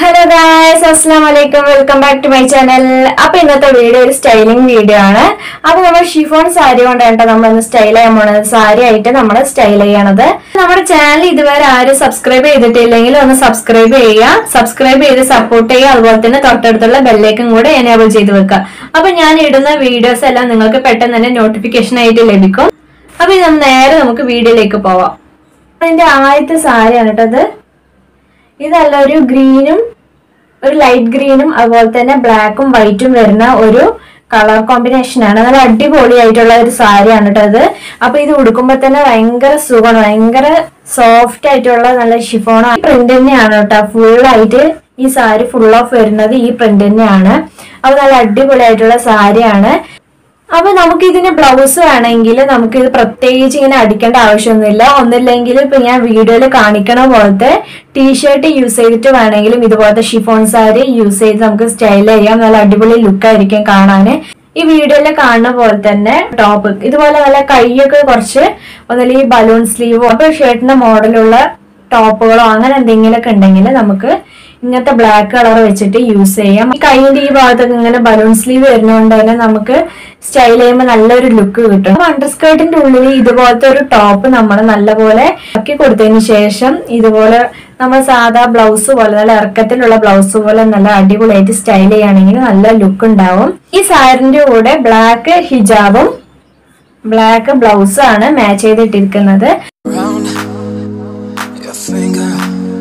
Hello guys അസ്സാം വലൈക്കും welcome back to my channel അപ്പൊ ഇന്നത്തെ വീഡിയോ ഒരു സ്റ്റൈലിംഗ് വീഡിയോ ആണ് അപ്പൊ നമ്മൾ ഷിഫോൺ സാരി കൊണ്ടാണ് നമ്മൾ ഇന്ന് സ്റ്റൈൽ ചെയ്യാൻ പോണത് സാരി ആയിട്ട് നമ്മൾ സ്റ്റൈൽ ചെയ്യണത് നമ്മുടെ ചാനൽ ഇതുവരെ ആരും സബ്സ്ക്രൈബ് ചെയ്തിട്ടില്ലെങ്കിൽ ഒന്ന് സബ്സ്ക്രൈബ് ചെയ്യുക സബ്സ്ക്രൈബ് ചെയ്ത് സപ്പോർട്ട് ചെയ്യുക അതുപോലെ തന്നെ തൊട്ടടുത്തുള്ള ബെല്ലേക്കും കൂടെ എനേബിൾ ചെയ്ത് വെക്കുക അപ്പൊ ഞാൻ ഇടുന്ന വീഡിയോസ് എല്ലാം നിങ്ങൾക്ക് പെട്ടെന്ന് തന്നെ നോട്ടിഫിക്കേഷൻ ആയിട്ട് ലഭിക്കും അപ്പൊ ഇത് നേരെ നമുക്ക് വീഡിയോയിലേക്ക് പോവാം അതിന്റെ ആദ്യത്തെ സാരിയാണ് കേട്ടോ ഇത് ഇതല്ല ഒരു ഗ്രീനും ഒരു ലൈറ്റ് ഗ്രീനും അതുപോലെ തന്നെ ബ്ലാക്കും വൈറ്റും വരുന്ന ഒരു കളർ കോമ്പിനേഷൻ ആണ് നല്ല അടിപൊളിയായിട്ടുള്ള ഒരു സാരിയാണ് കേട്ടോ ഇത് അപ്പൊ ഇത് ഉടുക്കുമ്പോ തന്നെ ഭയങ്കര സുഖമാണ് ഭയങ്കര സോഫ്റ്റ് ആയിട്ടുള്ള നല്ല ഷിഫോൺ പ്രിന്റ് തന്നെയാണ് കേട്ടോ ഫുൾ ആയിട്ട് ഈ സാരി ഫുൾ ഓഫ് വരുന്നത് ഈ പ്രിന്റ് തന്നെയാണ് അപ്പൊ നല്ല അടിപൊളിയായിട്ടുള്ള സാരിയാണ് അപ്പൊ നമുക്ക് ഇതിന് ബ്ലൗസ് വേണമെങ്കിൽ നമുക്ക് ഇത് പ്രത്യേകിച്ച് ഇങ്ങനെ അടിക്കേണ്ട ആവശ്യമൊന്നുമില്ല ഒന്നില്ലെങ്കിൽ ഇപ്പൊ ഞാൻ വീഡിയോയിൽ കാണിക്കണ പോലത്തെ ടീഷർട്ട് യൂസ് ചെയ്തിട്ട് വേണമെങ്കിലും ഇതുപോലത്തെ ഷിഫോൺ സാരി യൂസ് ചെയ്ത് നമുക്ക് സ്റ്റൈൽ ചെയ്യാം നല്ല അടിപൊളി ലുക്ക് ആയിരിക്കും കാണാന് ഈ വീഡിയോയിൽ കാണുന്ന പോലെ തന്നെ ടോപ്പ് ഇതുപോലെ നല്ല കൈയൊക്കെ കുറച്ച് ഒന്നല്ലെങ്കിൽ ബലൂൺ സ്ലീവോ അപ്പൊ ഷർട്ടിന്റെ മോഡലുള്ള ടോപ്പുകളോ അങ്ങനെ എന്തെങ്കിലുമൊക്കെ ഉണ്ടെങ്കിൽ നമുക്ക് ഇങ്ങനത്തെ ബ്ലാക്ക് കളർ വെച്ചിട്ട് യൂസ് ചെയ്യാം ഈ കൈയിന്റെ ഈ ഭാഗത്തൊക്കെ ഇങ്ങനെ ബലൂൺ സ്ലീവ് വരുന്നതുകൊണ്ട് തന്നെ നമുക്ക് സ്റ്റൈൽ ചെയ്യുമ്പോൾ നല്ലൊരു ലുക്ക് കിട്ടും അണ്ടർസ്കേർട്ടിന്റെ ഉള്ളിൽ ഇതുപോലത്തെ ഒരു ടോപ്പ് നമ്മൾ നല്ലപോലെ ആക്കി കൊടുത്തതിന് ശേഷം ഇതുപോലെ നമ്മൾ സാധാ ബ്ലൗസ് പോലെ നല്ല ഇറക്കത്തിലുള്ള ബ്ലൗസ് പോലെ നല്ല അടിപൊളിയായിട്ട് സ്റ്റൈൽ ചെയ്യുകയാണെങ്കിൽ നല്ല ലുക്ക് ഉണ്ടാവും ഈ സാരിന്റെ കൂടെ ബ്ലാക്ക് ഹിജാബും ബ്ലാക്ക് ബ്ലൗസും ആണ് മാച്ച് ചെയ്തിട്ടിരിക്കുന്നത് Round your finger,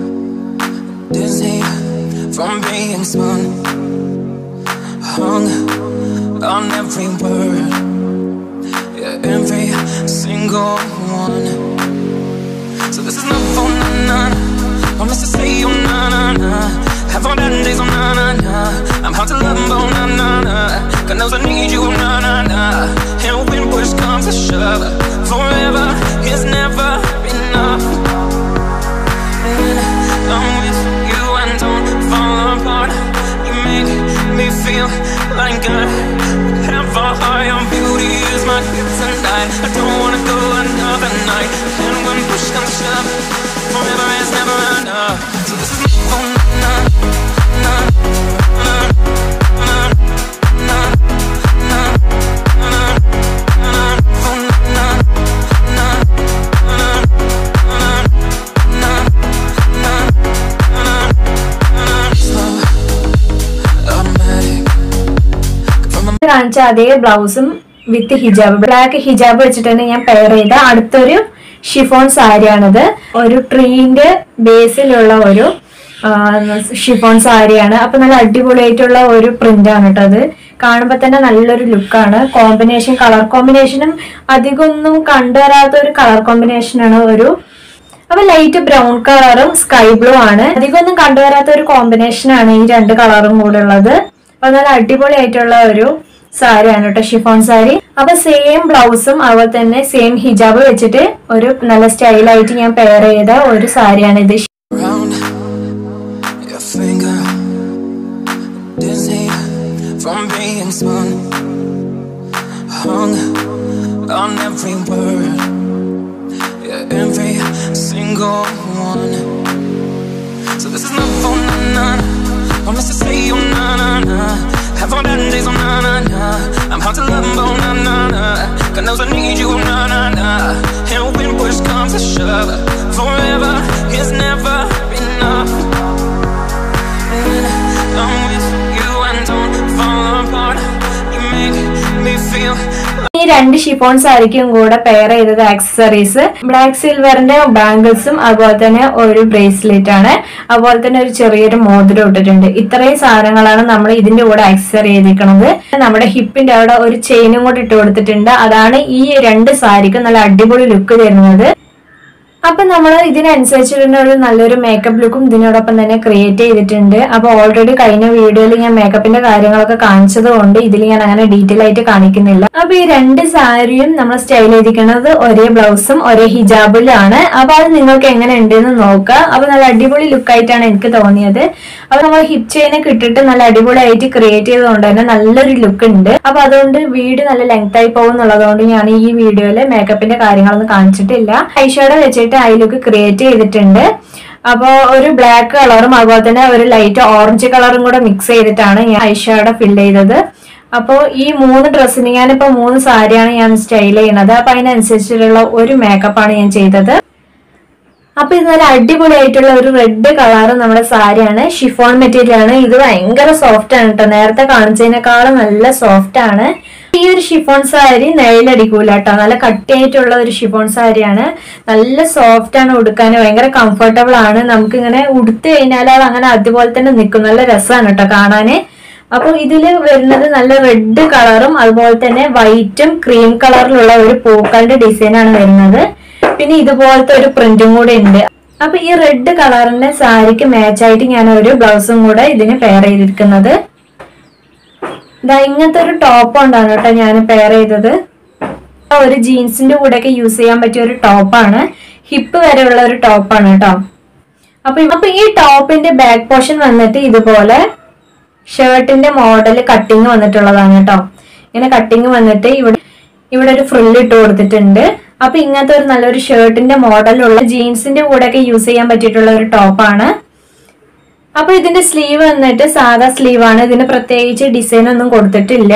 dizzy from being spun, hung on every word, yeah, every single one. So this is not for na na, unless I say oh na na na. Have all bad days oh na na na. I'm hard to love oh na na na. God knows I need you oh na na na. And when push comes to shove, forever is never enough. And I'm with you and don't fall apart. You make me feel like I have a high on beauty is my gift tonight. I don't wanna go another night. And when push comes to shove, forever is never enough. So this is my phone, na na na na na na na na phone, na na na na na slow automatic from a കാണിച്ച അതേ ബ്ലൗസും വിത്ത് ഹിജാബ് black ഹിജാബ് വെച്ചിട്ടാണ് ഞാൻ pair ചെയ്ത അടുത്തൊരു chiffon സാരിയാണിത് ഒരു ട്രീന്റെ ബേസിലുള്ള ഒരു ആ, ഷിഫോൺ സാരിയാണ് അപ്പൊ നല്ല അടിപൊളിയായിട്ടുള്ള ഒരു പ്രിന്റ് ആണ് കേട്ടോ അത് കാണുമ്പോ തന്നെ നല്ലൊരു ലുക്കാണ് കോമ്പിനേഷൻ കളർ കോമ്പിനേഷനും അധികമൊന്നും കണ്ടുവരാത്ത ഒരു കളർ കോമ്പിനേഷനാണ് ഒരു അപ്പൊ ലൈറ്റ് ബ്രൗൺ കളറും സ്കൈ ബ്ലൂ ആണ് അധികമൊന്നും കണ്ടുവരാത്ത ഒരു കോമ്പിനേഷൻ ആണ് ഈ രണ്ട് കളറും കൂടെ ഉള്ളത് അപ്പൊ നല്ല അടിപൊളിയായിട്ടുള്ള ഒരു സാരിയാണ് കേട്ടോ ഷിഫോൺ സാരി അപ്പൊ സെയിം ബ്ലൗസും അതുപോലെ തന്നെ സെയിം ഹിജാബ് വെച്ചിട്ട് ഒരു നല്ല സ്റ്റൈലായിട്ട് ഞാൻ പെയർ ചെയ്ത ഒരു സാരിയാണ് ഇത് Round your finger, dizzy from being spun, hung on every word, yeah, every single one. So this is not for na na, unless I say oh na na na. Have all bad days oh na na na. I'm hard to love oh na na na. God knows I need you oh na na na. And when push comes to shove, forever is never enough. And I'm with you and don't fall apart. You make me feel ഈ രണ്ട് chiffon സാരിക്കും കൂടെ pair ചെയ്തത് accessories black സിൽവറിന്റെ ബാംഗിൾസും അതുപോലെ തന്നെ ഒരു bracelet ആണ് അതുപോലെ തന്നെ ഒരു ചെറിയൊരു മോതിരം ഇട്ടിട്ടുണ്ട് ഇത്രയും സാധനങ്ങളാണ് നമ്മൾ ഇതിന്റെ കൂടെ ആക്സസറി ചെയ്തിരിക്കുന്നത് നമ്മുടെ ഹിപ്പിന്റെ അവിടെ ഒരു ചെയിനും കൂടി ഇട്ട് കൊടുത്തിട്ടുണ്ട് അതാണ് ഈ രണ്ട് സാരിക്കും നല്ല അടിപൊളി ലുക്ക് തരുന്നത് അപ്പൊ നമ്മൾ ഇതിനനുസരിച്ചിട്ടുള്ള ഒരു നല്ലൊരു മേക്കപ്പ് ലുക്കും ഇതിനോടൊപ്പം തന്നെ ക്രിയേറ്റ് ചെയ്തിട്ടുണ്ട് അപ്പൊ ഓൾറെഡി കഴിഞ്ഞ വീഡിയോയിൽ ഞാൻ മേക്കപ്പിന്റെ കാര്യങ്ങളൊക്കെ കാണിച്ചത് കൊണ്ട് ഇതിൽ ഞാൻ അങ്ങനെ ഡീറ്റെയിൽ ആയിട്ട് കാണിക്കുന്നില്ല അപ്പൊ ഈ രണ്ട് സാരിയും നമ്മൾ സ്റ്റൈൽ ചെയ്തിരിക്കുന്നത് ഒരേ ബ്ലൗസും ഒരേ ഹിജാബിലാണ് അപ്പൊ അത് നിങ്ങൾക്ക് എങ്ങനെ ഉണ്ടെന്ന് നോക്കുക അപ്പൊ നല്ല അടിപൊളി ലുക്കായിട്ടാണ് എനിക്ക് തോന്നിയത് അപ്പൊ നമ്മൾ ഹിപ്പ് ചെയിനൊക്കെ ഇട്ടിട്ട് നല്ല അടിപൊളിയായിട്ട് ക്രിയേറ്റ് ചെയ്തുകൊണ്ട് തന്നെ നല്ലൊരു ലുക്ക് ഉണ്ട് അപ്പൊ അതുകൊണ്ട് വീട് നല്ല ലെങ്ത് ആയി പോകും എന്നുള്ളതുകൊണ്ട് ഞാൻ ഈ വീഡിയോയില് മേക്കപ്പിന്റെ കാര്യങ്ങളൊന്നും കാണിച്ചിട്ടില്ല ഐഷാഡോ വെച്ചിട്ട് ഐ ലുക്ക് ക്രിയേറ്റ് ചെയ്തിട്ടുണ്ട് അപ്പോൾ ഒരു ബ്ലാക്ക് കളറും അതുപോലെ തന്നെ ഒരു ലൈറ്റ് ഓറഞ്ച് കളറും കൂടെ മിക്സ് ചെയ്തിട്ടാണ് ഞാൻ ഐഷാഡോ ഫിൽ ചെയ്തത് അപ്പോൾ ഈ മൂന്ന് ഡ്രസ്സിന് ഞാനിപ്പോൾ മൂന്ന് സാരിയാണ് ഞാൻ സ്റ്റൈൽ ചെയ്യുന്നത് അപ്പോൾ അതിനനുസരിച്ചിട്ടുള്ള ഒരു മേക്കപ്പാണ് ഞാൻ ചെയ്തത് അപ്പൊ ഇത് നല്ല അടിപൊളിയായിട്ടുള്ള ഒരു റെഡ് കളർ നമ്മുടെ സാരിയാണ് ഷിഫോൺ മെറ്റീരിയൽ ആണ് ഇത് ഭയങ്കര സോഫ്റ്റ് ആണ് കേട്ടോ നേരത്തെ കാണിച്ചതിനേക്കാളും നല്ല സോഫ്റ്റ് ആണ് ഈ ഒരു ഷിഫോൺ സാരി നെയിലടിക്കൂല കേട്ടോ നല്ല കട്ടിയായിട്ടുള്ള ഒരു ഷിഫോൺ സാരിയാണ് നല്ല സോഫ്റ്റ് ആണ് ഉടുക്കാൻ ഭയങ്കര കംഫർട്ടബിൾ ആണ് നമുക്ക് ഇങ്ങനെ ഉടുത്തു കഴിഞ്ഞാൽ അത് അങ്ങനെ അതുപോലെ തന്നെ നിൽക്കും നല്ല രസമാണ് കേട്ടോ കാണാന് അപ്പോൾ ഇതില് വരുന്നത് നല്ല റെഡ് കളറും അതുപോലെ തന്നെ വൈറ്റും ക്രീം കളറിലുള്ള ഒരു പൂക്കളുടെ ഡിസൈൻ ആണ് വരുന്നത് പിന്നെ ഇതുപോലത്തെ ഒരു പ്രിന്റും കൂടെ ഉണ്ട് അപ്പൊ ഈ റെഡ് കളറിന്റെ സാരിക്ക് മാച്ച് ആയിട്ട് ഞാൻ ഒരു ബ്ലൗസും കൂടെ ഇതിന് പെയർ ചെയ്തിരിക്കുന്നത് ഇതാ ഇങ്ങനത്തെ ഒരു ടോപ്പ് കൊണ്ടാണ് കേട്ടോ ഞാൻ പെയർ ചെയ്തത് ആ ഒരു ജീൻസിന്റെ കൂടെ ഒക്കെ യൂസ് ചെയ്യാൻ പറ്റിയ ഒരു ടോപ്പാണ് ഹിപ്പ് വരെയുള്ള ഒരു ടോപ്പാണ് കേട്ടോ അപ്പൊ അപ്പൊ ഈ ടോപ്പിന്റെ ബാക്ക് പോർഷൻ വന്നിട്ട് ഇതുപോലെ ഷർട്ടിന്റെ മോഡൽ കട്ടിങ് വന്നിട്ടുള്ളതാണ് കേട്ടോ ഇങ്ങനെ കട്ടിങ് വന്നിട്ട് ഇവിടെ ഇവിടെ ഒരു ഫ്രില്ല് ഇട്ട് കൊടുത്തിട്ടുണ്ട് അപ്പൊ ഇങ്ങനത്തെ ഒരു നല്ലൊരു ഷർട്ടിന്റെ മോഡലുള്ള ജീൻസിന്റെ കൂടെ ഒക്കെ യൂസ് ചെയ്യാൻ പറ്റിയിട്ടുള്ള ഒരു ടോപ്പാണ് അപ്പൊ ഇതിന്റെ സ്ലീവ് വന്നിട്ട് സാധാ സ്ലീവ് ആണ് ഇതിന് പ്രത്യേകിച്ച് ഡിസൈൻ ഒന്നും കൊടുത്തിട്ടില്ല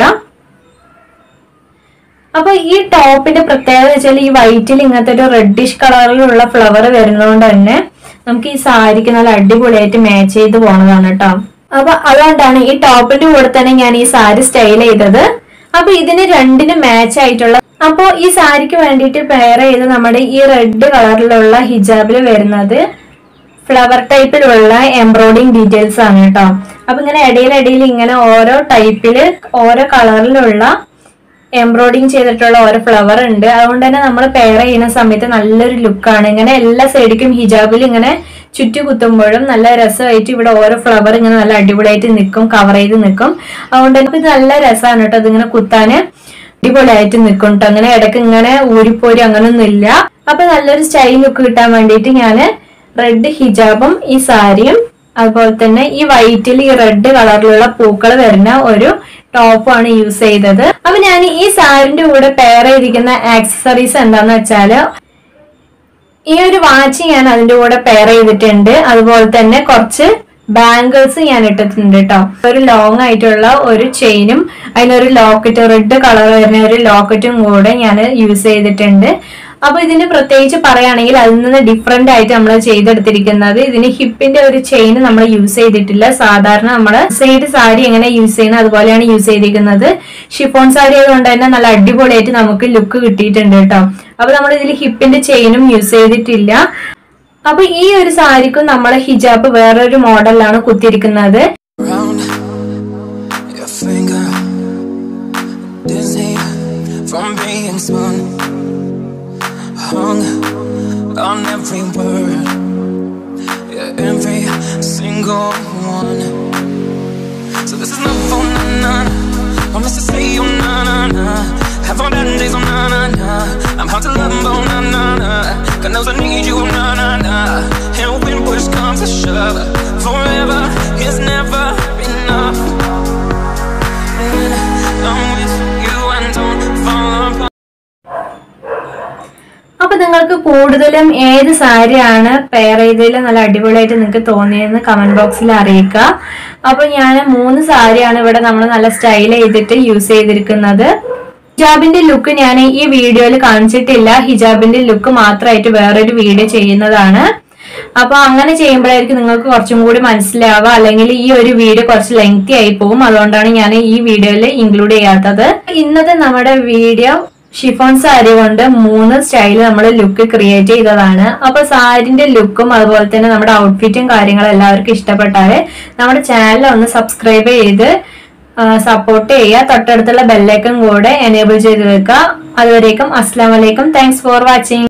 അപ്പൊ ഈ ടോപ്പിന്റെ പ്രത്യേകത വെച്ചാൽ ഈ വൈറ്റിൽ ഇങ്ങനത്തെ ഒരു റെഡിഷ് കളറിലുള്ള ഫ്ലവർ വരുന്നതുകൊണ്ട് തന്നെ നമുക്ക് ഈ സാരിക്ക് നല്ല അടിപൊളിയായിട്ട് മാച്ച് ചെയ്ത് പോണതാണ് കേട്ടോ അപ്പൊ അതുകൊണ്ടാണ് ഈ ടോപ്പിന്റെ കൂടെ തന്നെ ഞാൻ ഈ സാരി സ്റ്റൈൽ ചെയ്തത് അപ്പൊ ഇതിന് രണ്ടിനും മാച്ച് ആയിട്ടുള്ള അപ്പോ ഈ സാരിക്ക് വേണ്ടിയിട്ട് പെയർ ചെയ്ത് നമ്മുടെ ഈ റെഡ് കളറിലുള്ള ഹിജാബിൽ വരുന്നത് ഫ്ലവർ ടൈപ്പിലുള്ള എംബ്രോയിഡിങ് ഡീറ്റെയിൽസ് ആണ് കേട്ടോ അപ്പൊ ഇങ്ങനെ ഇടയിലിടയിൽ ഇങ്ങനെ ഓരോ ടൈപ്പില് ഓരോ കളറിലുള്ള എംബ്രോയിഡിങ് ചെയ്തിട്ടുള്ള ഓരോ ഫ്ലവർ ഉണ്ട് അതുകൊണ്ട് തന്നെ നമ്മൾ പെയർ ചെയ്യുന്ന സമയത്ത് നല്ലൊരു ലുക്കാണ് ഇങ്ങനെ എല്ലാ സൈഡിക്കും ഹിജാബിൽ ഇങ്ങനെ ചുറ്റു കുത്തുമ്പോഴും നല്ല രസമായിട്ട് ഇവിടെ ഓരോ ഫ്ലവർ ഇങ്ങനെ നല്ല അടിപൊളിയായിട്ട് നിൽക്കും കവർ ചെയ്ത് നിൽക്കും അതുകൊണ്ട് തന്നെ ഇത് നല്ല രസമാണ് കേട്ടോ ഇതിങ്ങനെ കുത്താന് അടിപൊളിയായിട്ട് നിൽക്കും കേട്ടോ അങ്ങനെ ഇടയ്ക്ക് ഇങ്ങനെ ഊരിപ്പോരി അങ്ങനൊന്നും ഇല്ല അപ്പൊ നല്ലൊരു സ്റ്റൈൽ ലുക്ക് കിട്ടാൻ വേണ്ടിയിട്ട് ഞാന് റെഡ് ഹിജാബും ഈ സാരിയും അതുപോലെ തന്നെ ഈ വൈറ്റിൽ ഈ റെഡ് കളറിലുള്ള പൂക്കൾ വരുന്ന ഒരു ടോപ്പാണ് യൂസ് ചെയ്തത് അപ്പൊ ഞാൻ ഈ സാരിന്റെ കൂടെ പെയർ ചെയ്തിരിക്കുന്ന ആക്സസറീസ് എന്താന്ന് വെച്ചാല് ഈ ഒരു വാച്ച് ഞാൻ അതിന്റെ കൂടെ പെയർ ചെയ്തിട്ടുണ്ട് അതുപോലെ തന്നെ കുറച്ച് ബാംഗിൾസ് ഞാൻ ഇട്ടിട്ടുണ്ട് കേട്ടോ ഒരു ലോങ് ആയിട്ടുള്ള ഒരു ചെയിനും അതിനൊരു ലോക്കറ്റ് റെഡ് കളർ വരുന്ന ഒരു ലോക്കറ്റും കൂടെ ഞാൻ യൂസ് ചെയ്തിട്ടുണ്ട് അപ്പൊ ഇതിന് പ്രത്യേകിച്ച് പറയുകയാണെങ്കിൽ അതിൽ നിന്ന് ഡിഫറെന്റ് ആയിട്ട് നമ്മൾ ചെയ്തെടുത്തിരിക്കുന്നത് ഇതിന് ഹിപ്പിന്റെ ഒരു ചെയിൻ നമ്മൾ യൂസ് ചെയ്തിട്ടില്ല സാധാരണ നമ്മൾ സൈഡ് സാരി എങ്ങനെ യൂസ് ചെയ്യുന്നത് അതുപോലെയാണ് യൂസ് ചെയ്തിരിക്കുന്നത് ഷിഫോൺ സാരി ആയതുകൊണ്ട് തന്നെ നല്ല അടിപൊളിയായിട്ട് നമുക്ക് ലുക്ക് കിട്ടിയിട്ടുണ്ട് കേട്ടോ അപ്പൊ നമ്മൾ ഇതിൽ ഹിപ്പിന്റെ ചെയിനും യൂസ് ചെയ്തിട്ടില്ല അപ്പൊ ഈ ഒരു സാരിക്കും നമ്മളെ ഹിജാബ് വേറൊരു മോഡലാണ് കുത്തിയിരിക്കുന്നത് Round your finger, dizzy from being spun, hung on every word, yeah, every single one. So this is not for na na, unless I say oh na na na. Have all bad days oh na na na. I'm hard to love oh na na na. God knows I need you oh na na na. And when push comes to shove, forever is never enough. When I'm with you and don't fall apart. അപ്പൊ നിങ്ങൾക്ക് കൂടുതലും ഏത് സാരിയാണ് pair ചെയ്തതിൽ നല്ല അടിപൊളിയായിട്ട് നിങ്ങൾക്ക് തോന്നിയതെന്ന് comment ബോക്സിൽ അറിയിക്കുക അപ്പൊ ഞാൻ മൂന്ന് സാരിയാണ് ഇവിടെ നമ്മൾ നല്ല സ്റ്റൈൽ ചെയ്തിട്ട് യൂസ് ചെയ്തിരിക്കുന്നത് ഹിജാബിന്റെ ലുക്ക് ഞാൻ ഈ വീഡിയോയിൽ കാണിച്ചിട്ടില്ല ഹിജാബിന്റെ ലുക്ക് മാത്രമായിട്ട് വേറൊരു വീഡിയോ ചെയ്യുന്നതാണ് അപ്പൊ അങ്ങനെ ചെയ്യുമ്പോഴായിരിക്കും നിങ്ങൾക്ക് കുറച്ചും കൂടി മനസ്സിലാവുക അല്ലെങ്കിൽ ഈ ഒരു വീഡിയോ കുറച്ച് ലെങ്തി ആയി പോകും അതുകൊണ്ടാണ് ഞാൻ ഈ വീഡിയോയിൽ ഇൻക്ലൂഡ് ചെയ്യാത്തത് ഇന്നത്തെ നമ്മുടെ വീഡിയോ ഷിഫോൺ സാരി കൊണ്ട് മൂന്ന് സ്റ്റൈൽ നമ്മൾ ലുക്ക് ക്രിയേറ്റ് ചെയ്തതാണ് അപ്പൊ സാരിന്റെ ലുക്കും അതുപോലെ തന്നെ നമ്മുടെ ഔട്ട്ഫിറ്റും കാര്യങ്ങളും എല്ലാവർക്കും ഇഷ്ടപ്പെട്ടാല് നമ്മുടെ ചാനൽ ഒന്ന് സബ്സ്ക്രൈബ് ചെയ്ത് സപ്പോർട്ട് ചെയ്യുക തൊട്ടടുത്തുള്ള ബെല്ലൈക്കൺ കൂടെ എനേബിൾ ചെയ്ത് വെക്കുക അതുവരേക്കും അസ്സാം വലൈക്കും താങ്ക്സ് ഫോർ വാച്ചിങ്